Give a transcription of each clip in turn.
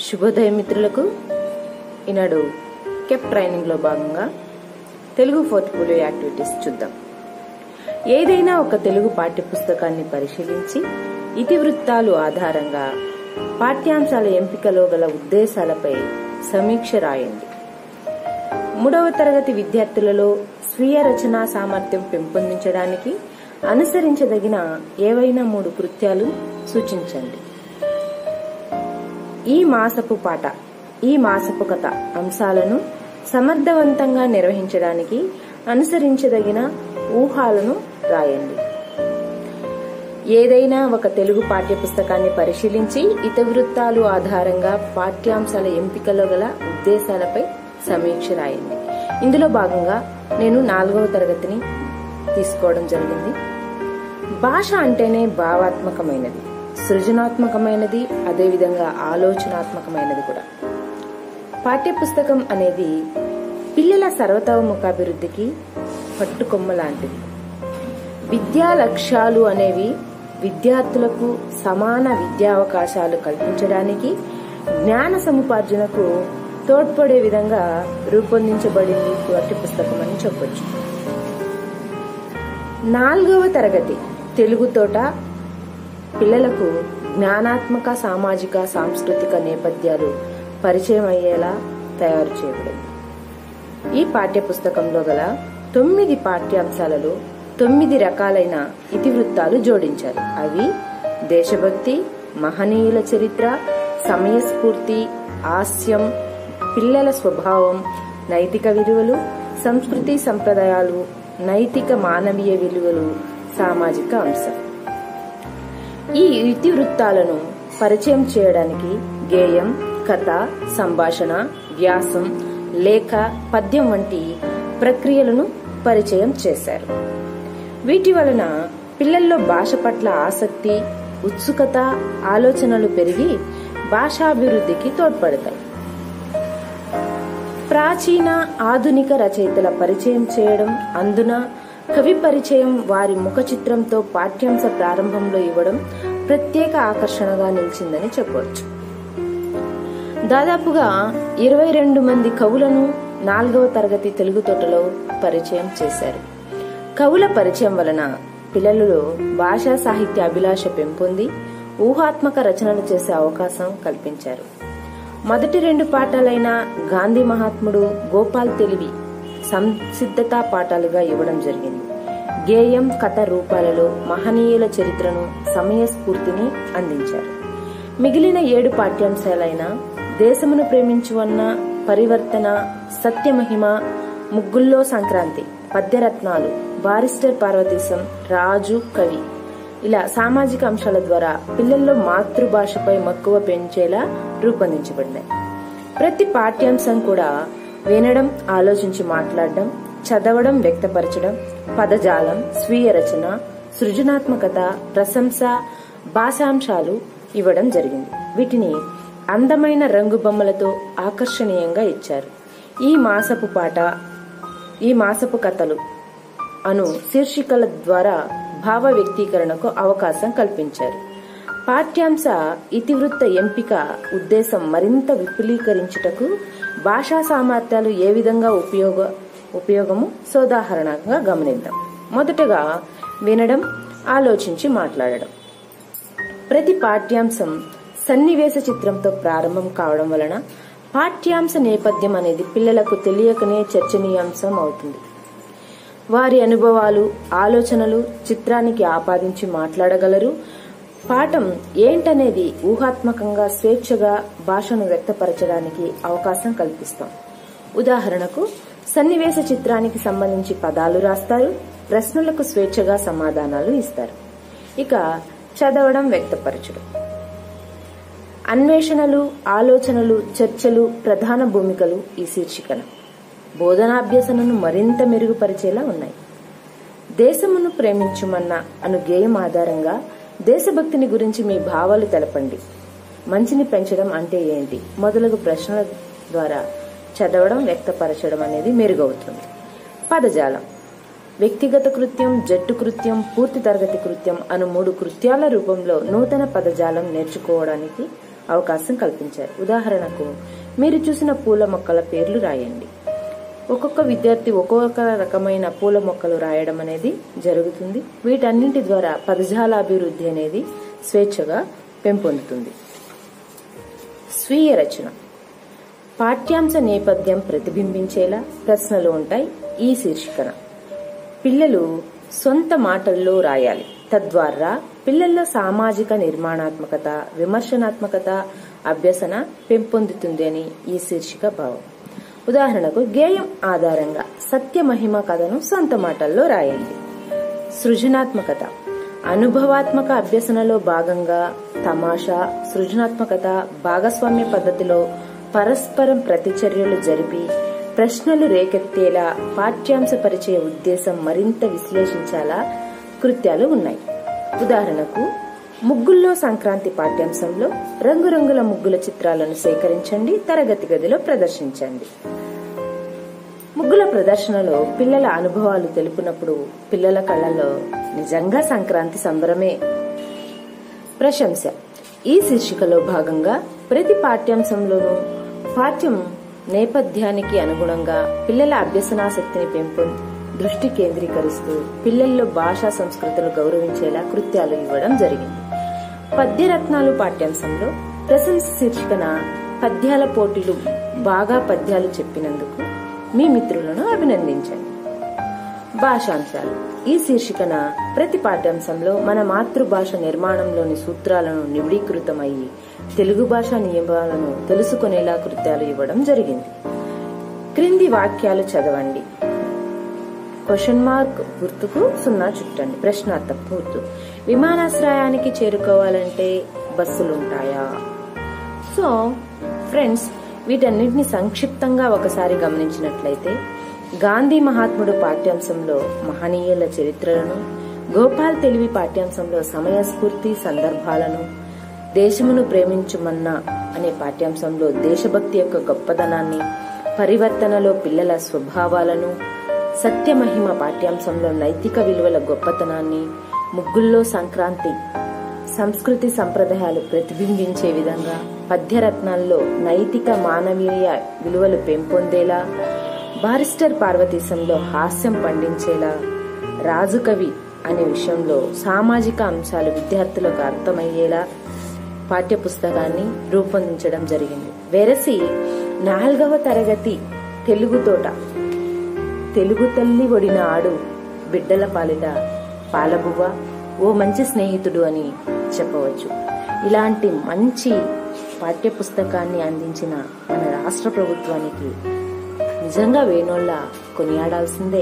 శుభోదయ మిత్రులకు ఈనాడు కెప్ ట్రైనింగ్లో భాగంగా తెలుగు ఫోర్త్ పోలియో యాక్టివిటీస్ చూద్దాం ఏదైనా ఒక తెలుగు పాఠ్యపుస్తకాన్ని పరిశీలించి ఇతివృత్తాలు ఆధారంగా పాఠ్యాంశాల ఎంపికలో గల ఉద్దేశాలపై సమీక్ష రాయండి మూడవ తరగతి విద్యార్థులలో స్వీయ రచనా సామర్థ్యం పెంపొందించడానికి అనుసరించదగిన ఏవైనా మూడు కృత్యాలు సూచించండి ఈ మాసపు పాట ఈ మాసపు కథ అంశాలను సమర్థవంతంగా నిర్వహించడానికి అనుసరించదగిన ఊహాలను రాయండి ఏదైనా ఒక తెలుగు పాఠ్యపుస్తకాన్ని పరిశీలించి ఇతివృత్తాలు ఆధారంగా పాఠ్యాంశాల ఎంపికలో గల ఉద్దేశాలపై సమీక్ష రాయండి ఇందులో భాగంగా నేను నాలుగవ తరగతిని తీసుకోవడం జరిగింది భాష అంటేనే భావాత్మకమైనది సృజనాత్మకమైనది అదేవిధంగా ఆలోచనాత్మకమైనది కూడా పాఠ్యపుస్తకం అనేది పిల్లల సర్వతోముఖాభివృద్ధికి పట్టుకొమ్మ లాంటిది విద్యా లక్ష్యాలు అనేవి విద్యార్థులకు సమాన విద్యా అవకాశాలు కల్పించడానికి జ్ఞాన సముపార్జనకు తోడ్పడే విధంగా రూపొందించబడింది పాఠ్యపుస్తకం అని చెప్పొచ్చు నాలుగవ తరగతి తెలుగు తోట పిల్లలకు జ్ఞానాత్మక సామాజిక సాంస్కృతిక నేపథ్యాలు పరిచయం అయ్యేలా తయారు చేయబడింది ఈ పాఠ్యపుస్తకంలో గల తొమ్మిది పాఠ్యాంశాలలో తొమ్మిది రకాలైన ఇతివృత్తాలు జోడించారు అవి దేశభక్తి మహనీయుల చరిత్ర సమయస్ఫూర్తి హాస్యం పిల్లల స్వభావం నైతిక విలువలు సంస్కృతి సంప్రదాయాలు నైతిక మానవీయ విలువలు సామాజిక అంశం ఈ ఇతివృత్తాలను పరిచయం చేయడానికి గేయం కథ సంభాషణ వ్యాసం లేఖ పద్యం వంటి ప్రక్రియలను పరిచయం చేశారు వీటి వలన పిల్లల్లో భాష పట్ల ఆసక్తి ఉత్సుకత ఆలోచనలు పెరిగి భాషాభివృద్ధికి తోడ్పడతాయి ప్రాచీన ఆధునిక రచయితల పరిచయం చేయడం అందున కవి పరిచయం వారి ముఖ చిత్రంతో పాఠ్యాంశ ప్రారంభంలో ఇవ్వడం ప్రత్యేక ఆకర్షణగా నిలిచిందని చెప్పవచ్చు దాదాపుగా ఇరవై రెండు మంది కవులను నాలుగవ తరగతి తెలుగు తోటలో పరిచయం చేశారు కవుల పరిచయం వలన పిల్లలలో భాషా సాహిత్య అభిలాష పెంపొంది ఊహాత్మక రచనలు చేసే అవకాశం కల్పించారు మొదటి రెండు పాఠాలైన గాంధీ మహాత్ముడు గోపాల్ తెలివి సంసిద్ధతా పాఠాలుగా ఇవ్వడం జరిగింది గేయం కథ రూపాలలో మహనీయుల చరిత్రను సమయస్ఫూర్తిని అందించారు మిగిలిన ఏడు పాఠ్యాంశాలైన దేశమును ప్రేమించువన్న పరివర్తన సత్యమహిమ ముగ్గుల్లో సంక్రాంతి పద్యరత్నాలు బారిస్టర్ పార్వతీశం రాజు కవి ఇలా సామాజిక అంశాల ద్వారా పిల్లల్లో మాతృభాషపై మక్కువ పెంచేలా రూపొందించబడినాయి ప్రతి పాఠ్యాంశం కూడా వినడం ఆలోచించి మాట్లాడడం చదవడం వ్యక్తపరచడం పదజాలం స్వీయ రచన సృజనాత్మకత ప్రశంస భాషాంశాలు ఇవ్వడం జరిగింది వీటిని అందమైన రంగు బొమ్మలతో ఆకర్షణీయంగా ఇచ్చారు ఈ మాసపు పాట ఈ మాసపు కథలు అను శీర్షికల ద్వారా భావ వ్యక్తీకరణకు అవకాశం కల్పించారు పాఠ్యాంశ ఇతివృత్త ఎంపిక ఉద్దేశం మరింత విపులీకరించుటకు భాషా సామర్థ్యాలు ఏ విధంగా ఉపయోగ ఉపయోగము సోదాహరణంగా గమనిద్దాం మొదటగా వినడం ఆలోచించి మాట్లాడడం ప్రతి పాఠ్యాంశం సన్నివేశ చిత్రంతో ప్రారంభం కావడం వలన పాఠ్యాంశ నేపథ్యం అనేది పిల్లలకు తెలియకనే చర్చనీయాంశం అవుతుంది వారి అనుభవాలు ఆలోచనలు చిత్రానికి ఆపాదించి మాట్లాడగలరు పాఠం ఏంటనేది ఊహాత్మకంగా స్వేచ్ఛగా భాషను వ్యక్తపరచడానికి అవకాశం కల్పిస్తాం ఉదాహరణకు సన్నివేశ చిత్రానికి సంబంధించి పదాలు రాస్తారు ప్రశ్నలకు స్వేచ్ఛగా సమాధానాలు ఇస్తారు ఇక చదవడం వ్యక్తపరచడం అన్వేషణలు ఆలోచనలు చర్చలు ప్రధాన భూమికలు ఈ శీర్షికన బోధనాభ్యసనను మరింత మెరుగుపరిచేలా ఉన్నాయి దేశమును ప్రేమించుమన్న అను గేయం ఆధారంగా దేశభక్తిని గురించి మీ భావాలు తెలపండి మంచిని పెంచడం అంటే ఏంటి మొదలగు ప్రశ్నల ద్వారా చదవడం వ్యక్తపరచడం అనేది మెరుగవుతుంది పదజాలం వ్యక్తిగత కృత్యం జట్టు కృత్యం పూర్తి తరగతి కృత్యం అను మూడు కృత్యాల రూపంలో నూతన పదజాలం నేర్చుకోవడానికి అవకాశం కల్పించారు ఉదాహరణకు మీరు చూసిన పూల మొక్కల పేర్లు రాయండి ఒక్కొక్క విద్యార్థి ఒక్కొక్క రకమైన పూల మొక్కలు రాయడం అనేది జరుగుతుంది వీటన్నింటి ద్వారా పదజాల అభివృద్ధి అనేది స్వేచ్ఛగా పెంపొందుతుంది స్వీయ రచన పాఠ్యాంశ నేపథ్యం ప్రతిబింబించేలా ప్రశ్నలు ఉంటాయి ఈ శీర్షికన పిల్లలు సొంత మాటల్లో రాయాలి తద్వారా పిల్లల్లో సామాజిక నిర్మాణాత్మకత విమర్శనాత్మకత అభ్యసన పెంపొందుతుంది అని ఈ శీర్షిక భావం ఉదాహరణకు గేయం ఆధారంగా సత్యమహిమ కథను సొంత మాటల్లో రాయండి సృజనాత్మకత అనుభవాత్మక అభ్యసనలో భాగంగా తమాషా సృజనాత్మకత భాగస్వామ్య పద్ధతిలో పరస్పరం ప్రతిచర్యలు జరిపి ప్రశ్నలు రేకెత్తేలా పాఠ్యాంశ పరిచయ ఉద్దేశం మరింత విశ్లేషించాలా కృత్యాలు ఉన్నాయి ఉదాహరణకు ముగ్గుల్లో సంక్రాంతి పాఠ్యాంశంలో రంగురంగుల ముగ్గుల చిత్రాలను సేకరించండి తరగతి గదిలో ప్రదర్శించండి ముగ్గుల ప్రదర్శనలో పిల్లల అనుభవాలు తెలుపునప్పుడు పిల్లల కళ్ళలో నిజంగా సంక్రాంతి సంబరమే ప్రశంస ఈ శీర్షికలో భాగంగా ప్రతి పాఠ్యాంశంలోనూ పాఠ్యం నేపథ్యానికి అనుగుణంగా పిల్లల అభ్యసనాశక్తిని పెంపొం దృష్టి కేంద్రీకరిస్తూ పిల్లల్లో భాషా సంస్కృతులు గౌరవించేలా కృత్యాలు ఇవ్వడం జరిగింది పద్యరత్నాలు పాఠ్యాంశంలో ప్రశంస శీర్షికన పద్యాల పోటీలు బాగా పద్యాలు చెప్పినందుకు మీ మిత్రులను అభినందించండి భాషాంశాలు ఈ శీర్షికన ప్రతి పాఠ్యాంశంలో మన మాతృభాష నిర్మాణంలోని సూత్రాలను నిబిడీకృతమయ్యి తెలుగు భాష నియమాలను తెలుసుకునేలా కృత్యాలు ఇవ్వడం జరిగింది క్రింది వాక్యాలు చదవండి క్వశ్చన్ మార్క్ గుర్తుకు సున్నా చుట్టండి ప్రశ్నార్థం గుర్తు విమానాశ్రయానికి చేరుకోవాలంటే బస్సులుంటాయా సో ఫ్రెండ్స్ వీటన్నిటిని సంక్షిప్తంగా ఒకసారి గమనించినట్లయితే గాంధీ మహాత్ముడు పాఠ్యాంశంలో మహనీయుల చరిత్రలను గోపాల్ తెలివి పాఠ్యాంశంలో సమయస్ఫూర్తి సందర్భాలను దేశమును ప్రేమించుమన్నా అనే పాఠ్యాంశంలో దేశభక్తి యొక్క గొప్పదనాన్ని పరివర్తనలో పిల్లల స్వభావాలను సత్యమహిమ పాఠ్యాంశంలో నైతిక విలువల గొప్పతనాన్ని ముగ్గుల్లో సంక్రాంతి సంస్కృతి సంప్రదాయాలు ప్రతిబింబించే విధంగా పద్యరత్నాల్లో నైతిక మానవీయ విలువలు పెంపొందేలా బారిస్టర్ పార్వతీశంలో హాస్యం పండించేలా రాజుకవి అనే విషయంలో సామాజిక అంశాలు విద్యార్థులకు అర్థమయ్యేలా పాఠ్యపుస్తకాన్ని రూపొందించడం జరిగింది వెరసి నాలుగవ తరగతి తెలుగు తోట తెలుగు తల్లి ఒడిన ఆడు బిడ్డల పాలిట పాలబువ్వ ఓ మంచి స్నేహితుడు అని చెప్పవచ్చు ఇలాంటి మంచి పాఠ్యపుస్తకాన్ని అందించిన మన రాష్ట్ర ప్రభుత్వానికి నిజంగా వేణోళ్ళ కొనియాడాల్సిందే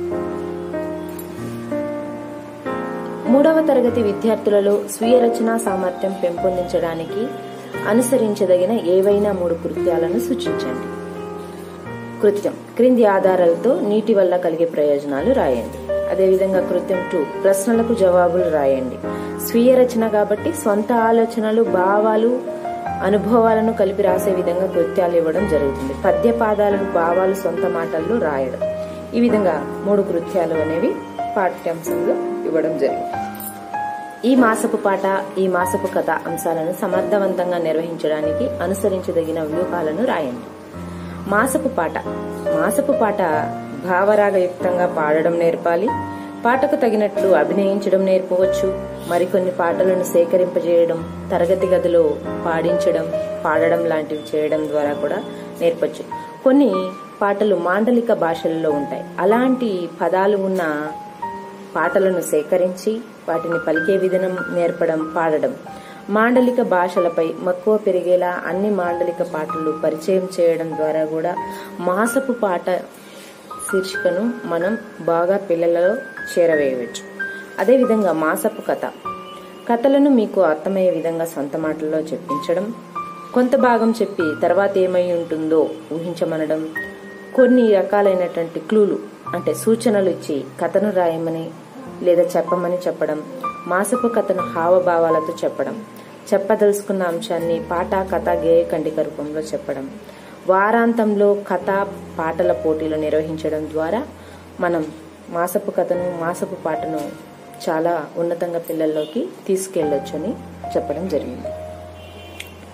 మూడవ తరగతి విద్యార్థులలో స్వీయ రచనా సామర్థ్యం పెంపొందించడానికి అనుసరించదగిన ఏవైనా మూడు కృత్యాలను సూచించండి కృత్యం క్రింది ఆధారాలతో నీటి వల్ల కలిగే ప్రయోజనాలు రాయండి అదేవిధంగా కృత్యం టూ ప్రశ్నలకు జవాబులు రాయండి స్వీయ రచన కాబట్టి స్వంత ఆలోచనలు భావాలు అనుభవాలను కలిపి రాసే విధంగా కృత్యాలు ఇవ్వడం జరుగుతుంది పద్య పాదాలను భావాలు సొంత మాటల్లో రాయడం ఈ విధంగా మూడు కృత్యాలు అనేవి పాఠ్యాంశంలో ఇవ్వడం జరిగింది ఈ మాసపు పాట ఈ మాసపు కథ అంశాలను సమర్థవంతంగా నిర్వహించడానికి అనుసరించదగిన వ్యూహాలను రాయండి మాసపు పాట మాసపు పాట భావరాగయుక్తంగా పాడడం నేర్పాలి పాటకు తగినట్లు అభినయించడం నేర్పవచ్చు మరికొన్ని పాటలను సేకరింపజేయడం తరగతి గదిలో పాడించడం పాడడం లాంటివి చేయడం ద్వారా కూడా నేర్పచ్చు కొన్ని పాటలు మాండలిక భాషల్లో ఉంటాయి అలాంటి పదాలు ఉన్న పాటలను సేకరించి వాటిని పలికే విధానం నేర్పడం పాడడం మాండలిక భాషలపై మక్కువ పెరిగేలా అన్ని మాండలిక పాటలు పరిచయం చేయడం ద్వారా కూడా మాసపు పాట శీర్షికను మనం బాగా పిల్లలలో చేరవేయవచ్చు అదేవిధంగా మాసపు కథ కథలను మీకు అర్థమయ్యే విధంగా సొంత మాటల్లో చెప్పించడం కొంత భాగం చెప్పి తర్వాత ఏమై ఉంటుందో ఊహించమనడం కొన్ని రకాలైనటువంటి క్లూలు అంటే సూచనలు ఇచ్చి కథను రాయమని లేదా చెప్పమని చెప్పడం మాసపు కథను హావభావాలతో చెప్పడం చెప్పదలుచుకున్న అంశాన్ని పాట కథ గేయ ఖండిక రూపంలో చెప్పడం వారాంతంలో కథ పాటల పోటీలు నిర్వహించడం ద్వారా మనం మాసపు కథను మాసపు పాటను చాలా ఉన్నతంగా పిల్లల్లోకి తీసుకెళ్లొచ్చని చెప్పడం జరిగింది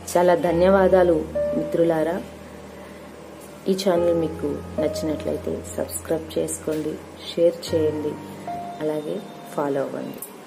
చాలా ధన్యవాదాలు మిత్రులారా ఈ ఛానల్ మీకు నచ్చినట్లయితే సబ్స్క్రైబ్ చేసుకోండి షేర్ చేయండి అలాగే ఫాలో అవ్వండి